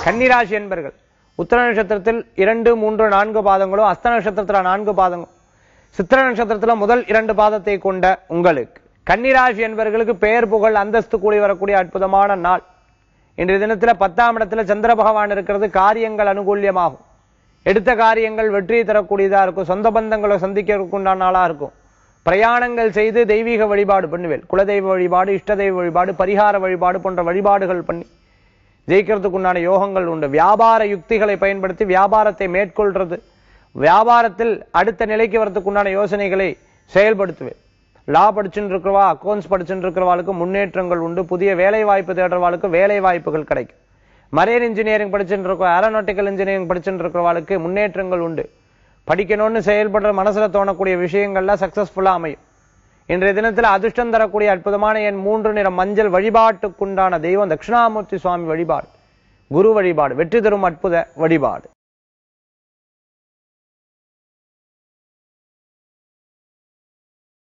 கன்னிராசி என்பர்கள் உத்தர நட்சத்திரத்தில் இரண்டு மூன்று நான்கு பாதங்களும் அஸ்த நட்சத்திரத்துல நான்கு பாதங்களும் சித்திர நட்சத்திரத்துல முதல் இரண்டு பாதத்தை கொண்ட உங்களுக்கு கன்னிராசி என்பவர்களுக்கு பெயர் புகழ் அந்தஸ்து கூடி வரக்கூடிய அற்புதமான நாள் இன்றைய தினத்துல பத்தாம் இடத்துல சந்திர பகவான் இருக்கிறது காரியங்கள் அனுகூல்யமாகும் எடுத்த காரியங்கள் வெற்றி தரக்கூடியதா இருக்கும் சொந்த பந்தங்களை சந்திக்கிறதுக்கு உண்டான நாளா இருக்கும் பிரயாணங்கள் செய்து தெய்வீக வழிபாடு பண்ணுவேன் குலதெய்வ வழிபாடு இஷ்ட தெய்வ வழிபாடு பரிகார வழிபாடு போன்ற வழிபாடுகள் பண்ணி ஜெயிக்கிறதுக்கு உண்டான யோகங்கள் உண்டு வியாபார யுக்திகளை பயன்படுத்தி வியாபாரத்தை மேற்கொள்றது வியாபாரத்தில் அடுத்த நிலைக்கு வரதுக்கு உண்டான யோசனைகளை செயல்படுத்துவேன் லா படிச்சுட்டு இருக்கிறவா அக்கௌண்ட்ஸ் படிச்சுட்டு இருக்கிறவாளுக்கு முன்னேற்றங்கள் உண்டு புதிய வேலை வாய்ப்பு தேடுறவாளுக்கு வேலை வாய்ப்புகள் கிடைக்கும் மரைன் இன்ஜினியரிங் படிச்சுட்டு இருக்கோம் ஏரோநாட்டிக்கல் இன்ஜினியரிங் படிச்சுட்டு இருக்கிறவாளுக்கு முன்னேற்றங்கள் உண்டு படிக்கணும்னு செயல்படுற மனசுல தோணக்கூடிய விஷயங்கள்லாம் சக்சஸ்ஃபுல்லா அமையும் இன்றைய தினத்துல அதிர்ஷ்டம் தரக்கூடிய அற்புதமான என் மூன்று நிற மஞ்சள் வழிபாட்டுக்குண்டான தெய்வம் தட்சிணாமூர்த்தி சுவாமி வழிபாடு குரு வழிபாடு வெற்றி தரும் அற்புத வழிபாடு